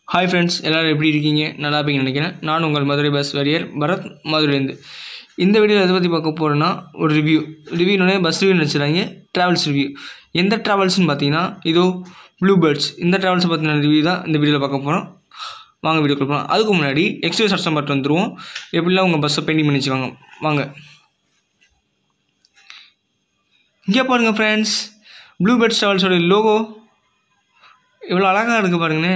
Hi friends எல்லோரும் எப்படி இருக்கீங்க நல்லா இருப்பீங்கன்னு நினைக்கிறேன் நான் உங்கள் மதுரை பஸ் வரியர் பரத் மதுரைலேருந்து இந்த வீடியோவில் எதை பற்றி பார்க்க போகிறேன்னா ஒரு ரிவ்யூ ரிவ்யூனே பஸ் ரிவ்யூ நினச்சிடாங்க ட்ராவல்ஸ் ரிவ்யூ எந்த ட்ராவல்ஸ்னு பார்த்தீங்கன்னா இதோ ப்ளூ பேர்ட்ஸ் இந்த ட்ராவல்ஸை பற்றின ரிவ்யூ தான் இந்த வீடியோவில் பார்க்க போகிறோம் வாங்க வீடியோ போகலாம் அதுக்கு முன்னாடி எக்ஸ்பிரஸ் அர்சம் பார்த்து வந்துடுவோம் எப்படிலாம் உங்கள் பஸ்ஸை பெயிண்டிங் பண்ணி வச்சுக்காங்க வாங்க இங்கே பாருங்கள் ஃப்ரெண்ட்ஸ் ப்ளூ பேர்ட்ஸ் ட்ராவல்ஸோட லோகோ இவ்வளோ அழகாக இருக்குது பாருங்கண்ணே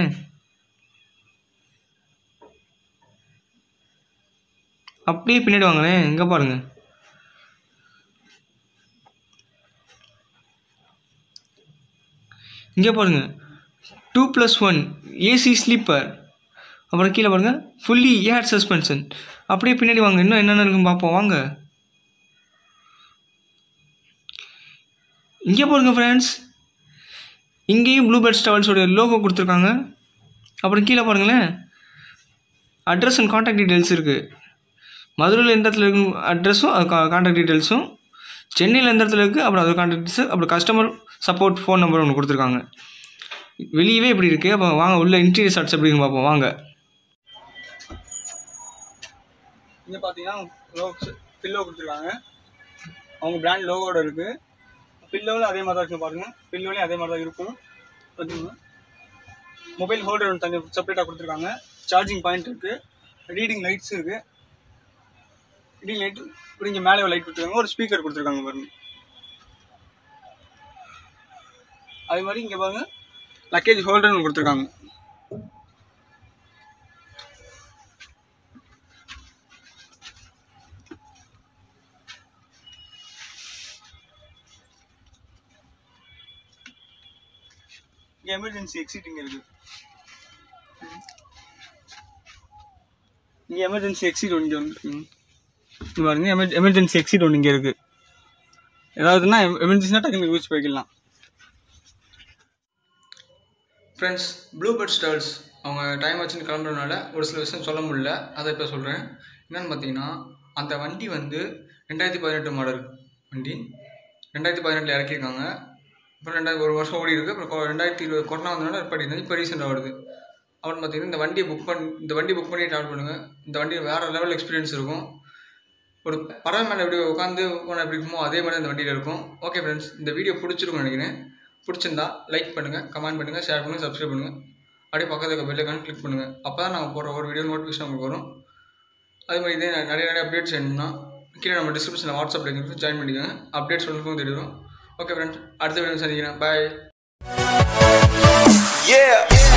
அப்படியே பின்னாடி வாங்களேன் இங்கே பாருங்க இங்கே பாருங்க two plus one AC sleeper அப்புறம் கீழே பாருங்கள் ஃபுல்லி ஏர் சஸ்பென்ஷன் அப்படியே பின்னாடி வாங்க இன்னும் என்னென்ன இருக்குன்னு பார்ப்போம் வாங்க இங்கே பாருங்க ஃப்ரெண்ட்ஸ் இங்கேயும் ப்ளூ பேர்ட்ஸ் ட்ராவல்ஸோட லோகோ கொடுத்துருக்காங்க அப்புறம் கீழே பாருங்களேன் அட்ரஸ் அண்ட் காண்டாக்ட் டீட்டெயில்ஸ் இருக்குது மதுரையில் எந்த இடத்துல இருக்கு அட்ரஸும் அது காண்டாக்ட் டீட்டெயில்ஸும் சென்னையில் எந்த இடத்துல இருக்குது அப்புறம் அது காண்டாக்ட் டீட்டெயில்ஸ் அப்புறம் கஸ்டமர் சப்போர்ட் ஃபோன் நம்பர் ஒன்று கொடுத்துருக்காங்க வெளியவே இப்படி இருக்குது அப்போ வாங்க உள்ள இன்டீரியர் ஷார்ட்ஸ் எப்படின்னு பார்ப்போம் வாங்க இங்கே பார்த்தீங்கன்னா லோ பில்லோ கொடுத்துருக்காங்க அவங்க பிராண்ட் லோகோட இருக்குது பில்லோவில் அதே மாதிரி தான் இருக்குது பாருங்கள் பில்லோலையும் அதே மாதிரி தான் இருக்கும் பார்த்தீங்கன்னா மொபைல் ஹோல்டர் ஒன்று தனி செப்பரேட்டாக கொடுத்துருக்காங்க சார்ஜிங் பாயிண்ட் இருக்குது ரீடிங் லைட்ஸ் இருக்குது ரீடிங் லைட் இப்படி இங்கே மேலே லைட் கொடுத்துருக்காங்க ஒரு ஸ்பீக்கர் கொடுத்துருக்காங்க பாருங்க அதே மாதிரி இங்கே பாருங்க லக்கேஜ் ஹோல்டர் ஒன்று கொடுத்துருக்காங்க இங்கே எமர்ஜென்சி எக்ஸிட் இங்கே இருக்குது இங்கே எமர்ஜென்சி எக்ஸிட் ஒன்று ஒன்று இருக்குங்க இங்க பாருங்க எமர் எமர்ஜென்சி எக்ஸிட் ஒன்று இங்கே இருக்குது ஏதாவதுன்னா எமர்ஜென்சினா டக்குன்னு யூஸ் போய்க்கலாம் ஃப்ரெண்ட்ஸ் ப்ளூ பேர்ட்ஸ் ட்ராவல்ஸ் அவங்க டைம் வச்சுன்னு கிளம்புறதுனால ஒரு சில விஷயம் சொல்ல முடியல அதை இப்போ சொல்கிறேன் என்னென்னு பார்த்தீங்கன்னா அந்த வண்டி வந்து ரெண்டாயிரத்தி பதினெட்டு மாடல் வண்டி ரெண்டாயிரத்தி பதினெட்டில் இறக்கியிருக்காங்க அப்புறம் ரெண்டாயிரத்தி ஒரு வருஷம் ஓடி இருக்குது அப்புறம் கொ- ரெண்டாயிரத்தி இருபது கொரோனா வந்தனால இப்போ இப்போ ரீசெண்டாக வருது அப்புறம் பார்த்தீங்கன்னா இந்த வண்டியை புக் பண்ணி இந்த வண்டி புக் பண்ணி ட்ராவல் பண்ணுங்கள் இந்த வண்டி வேறு லெவல் எக்ஸ்பீரியன்ஸ் இருக்கும் ஒரு பறவை மேலே எப்படி உட்காந்து போனால் எப்படி இருக்குமோ அதே மாதிரி இந்த வண்டியில் இருக்கும் ஓகே ஃப்ரெண்ட்ஸ் இந்த வீடியோ பிடிச்சிருக்கும்னு நினைக்கிறேன் பிடிச்சிருந்தா லைக் பண்ணுங்கள் கமெண்ட் பண்ணுங்கள் ஷேர் பண்ணுங்கள் சப்ஸ்கிரைப் பண்ணுங்கள் அப்படியே பக்கத்தில் இருக்க பெல்லைக்கான கிளிக் பண்ணுங்கள் அப்போ தான் நாங்கள் போடுற ஒரு வீடியோ நோட்டிஃபிகேஷன் உங்களுக்கு வரும் அதே மாதிரி இதே நிறைய நிறைய அப்டேட்ஸ் வேணும்னா கீழே நம்ம டிஸ்கிரிப்ஷனில் வாட்ஸ்அப் லிங்க் ஜாயின் பண்ணிக்கோங்க அப்டேட்ஸ் உங்களுக்கும் தெரியும் ஓகே ஃப்ரெண்ட்ஸ் அடுத்த வீடியோ சந்திக்கிறேன் பாய் Yeah.